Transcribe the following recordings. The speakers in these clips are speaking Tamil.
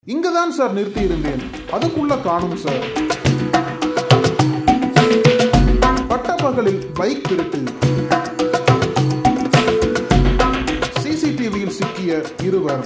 இங்கதான் சார் நிறுத்தி இருந்தேன் அதுக்குள்ள காணும் சார் பட்டப்பகலில் பைக் திருட்டு சிசிடிவியில் சிக்கிய இருவர்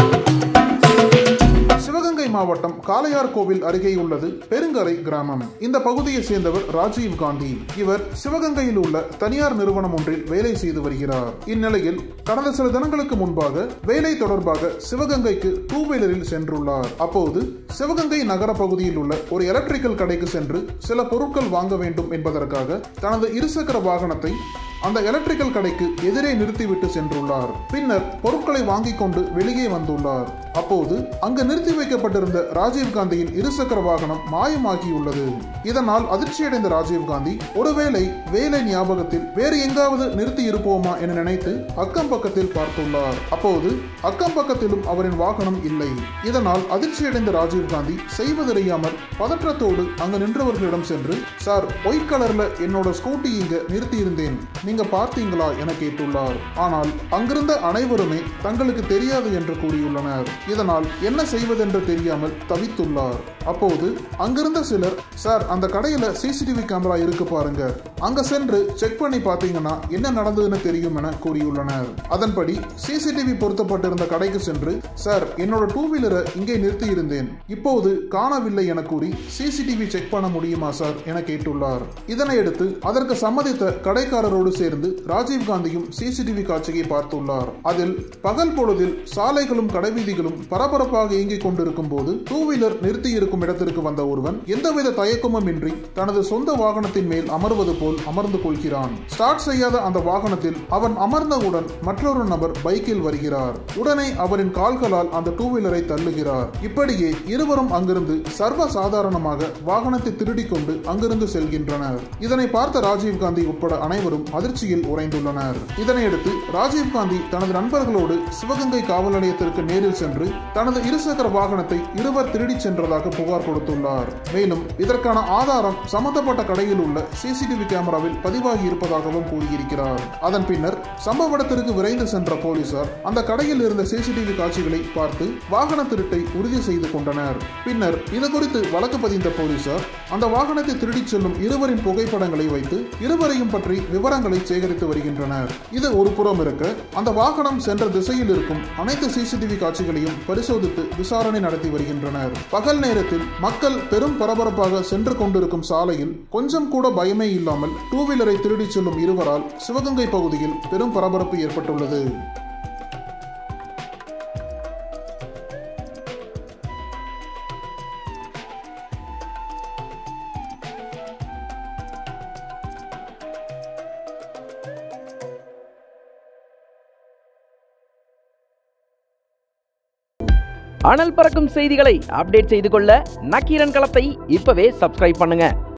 சிவகங்கை மாவட்டம் காளையார் கோவில் அருகே உள்ளது பெருங்கரை கிராமம் இந்த பகுதியை சேர்ந்தவர் ராஜீவ் காந்தி இவர் சிவகங்கையில் உள்ள தனியார் நிறுவனம் ஒன்றில் வேலை செய்து வருகிறார் இந்நிலையில் கடந்த சில தினங்களுக்கு முன்பாக வேலை தொடர்பாக சிவகங்கைக்கு டூ வீலரில் சென்றுள்ளார் அப்போது சிவகங்கை நகர பகுதியில் உள்ள ஒரு எலக்ட்ரிக்கல் கடைக்கு சென்று சில பொருட்கள் வாங்க வேண்டும் என்பதற்காக தனது இருசக்கர வாகனத்தை அந்த எலக்ட்ரிக்கல் கடைக்கு எதிரே நிறுத்திவிட்டு சென்றுள்ளார் பின்னர் பொருட்களை வாங்கிக் கொண்டு வெளியே வந்துள்ளார் அப்போது அங்கு நிறுத்தி வைக்கப்பட்டிருந்த ராஜீவ்காந்தியின் இருசக்கர வாகனம் மாயமாகியுள்ளது இதனால் அதிர்ச்சியடைந்த ராஜீவ்காந்தி ஒருவேளை வேலை ஞாபகத்தில் வேறு எங்காவது நிறுத்தி இருப்போமா என நினைத்து அக்கம் பக்கத்தில் பார்த்துள்ளார் அப்போது அக்கம் பக்கத்திலும் அவரின் வாகனம் இல்லை இதனால் அதிர்ச்சியடைந்த ராஜீவ்காந்தி செய்வதறியாமல் பதற்றத்தோடு அங்கு நின்றவர்களிடம் சென்று சார் ஒயிட் கலர்ல என்னோட ஸ்கூட்டி இங்க நிறுத்தி இருந்தேன் நீங்க பார்த்தீங்களா என கேட்டுள்ளார் ஆனால் அங்கிருந்த அனைவருமே தங்களுக்கு தெரியாது என்று கூறியுள்ளனர் இதனால் என்ன செய்வதென்று தெரியாமல் தவித்துள்ளார் அப்போது அங்கிருந்த சிலர் சார் அந்த கடையில சிசிடிவி கேமரா இருக்கு பாருங்க அங்க சென்று செக் பண்ணி பார்த்தீங்கன்னா என்ன நடந்ததுன்னு தெரியும் என கூறியுள்ளனர் அதன்படி சிசிடிவி பொருத்தப்பட்டிருந்த கடைக்கு சென்று சார் என்னோட டூ வீலரை இங்கே நிறுத்தி இருந்தேன் இப்போது காணவில்லை என கூறி சிசிடிவி செக் பண்ண முடியுமா சார் என கேட்டுள்ளார் இதனையடுத்து அதற்கு சம்மதித்த கடைக்காரரோடு சேர்ந்து ராஜீவ்காந்தியும் சிசிடிவி காட்சியை பார்த்துள்ளார் அதில் பகல் பொழுதில் சாலைகளும் கடைவீதிகளும் பரபரப்பாக இயங்கிக் கொண்டிருக்கும் போது டூ வீலர் நிறுத்தி இருக்கும் இடத்திற்கு வந்த ஒருவன் எந்தவித தயக்கமும் இன்றி தனது சொந்த வாகனத்தின் மேல் அமர்வது போல் அமர்ந்து கொள்கிறான் ஸ்டார்ட் செய்யாத அந்த வாகனத்தில் அவன் அமர்ந்தவுடன் மற்றொரு நபர் பைக்கில் வருகிறார் உடனே அவரின் கால்களால் அந்த டூ வீலரை தள்ளுகிறார் இப்படியே இருவரும் அங்கிருந்து சர்வ சாதாரணமாக வாகனத்தை திருடிக் கொண்டு அங்கிருந்து செல்கின்றனர் இதனை பார்த்த ராஜீவ்காந்தி உட்பட அனைவரும் அதிர்ச்சியில் உறைந்துள்ளனர் இதனையடுத்து ராஜீவ்காந்தி தனது நண்பர்களோடு சிவகங்கை காவல் நிலையத்திற்கு நேரில் சென்று தனது இருசக்கர வாகனத்தை இருவர் திருடிச் சென்றதாக புகார் கொடுத்துள்ளார் மேலும் இதற்கான ஆதாரம் சம்பந்தப்பட்ட கடையில் உள்ள சிசிடிவி கேமராவில் பதிவாகி இருப்பதாகவும் கூறியிருக்கிறார் அதன் பின்னர் சம்பவ இடத்திற்கு விரைந்து சென்ற போலீசார் அந்த கடையில் இருந்த சிசிடிவி காட்சிகளை பார்த்து வாகன திருட்டை உறுதி செய்து கொண்டனர் பின்னர் இது குறித்து வழக்கு பதிந்த போலீசார் அந்த வாகனத்தை திருடிச் செல்லும் இருவரின் புகைப்படங்களை வைத்து இருவரையும் பற்றி விவரங்களை சேகரித்து வருகின்றனர் இது ஒரு புறம் இருக்க அந்த வாகனம் சென்ற திசையில் இருக்கும் அனைத்து சிசிடிவி காட்சிகளையும் பரிசோதித்து விசாரணை நடத்தி வருகின்றனர் பகல் நேரத்தில் மக்கள் பெரும் பரபரப்பாக சென்று கொண்டிருக்கும் சாலையில் கொஞ்சம் கூட பயமே இல்லாமல் டூ வீலரை திருடிச் செல்லும் இருவரால் சிவகங்கை பகுதியில் பெரும் பரபரப்பு ஏற்பட்டுள்ளது அனல் பறக்கும் செய்திகளை அப்டேட் செய்து கொள்ள நக்கீரன் களத்தை இப்பவே சப்ஸ்கிரைப் பண்ணுங்க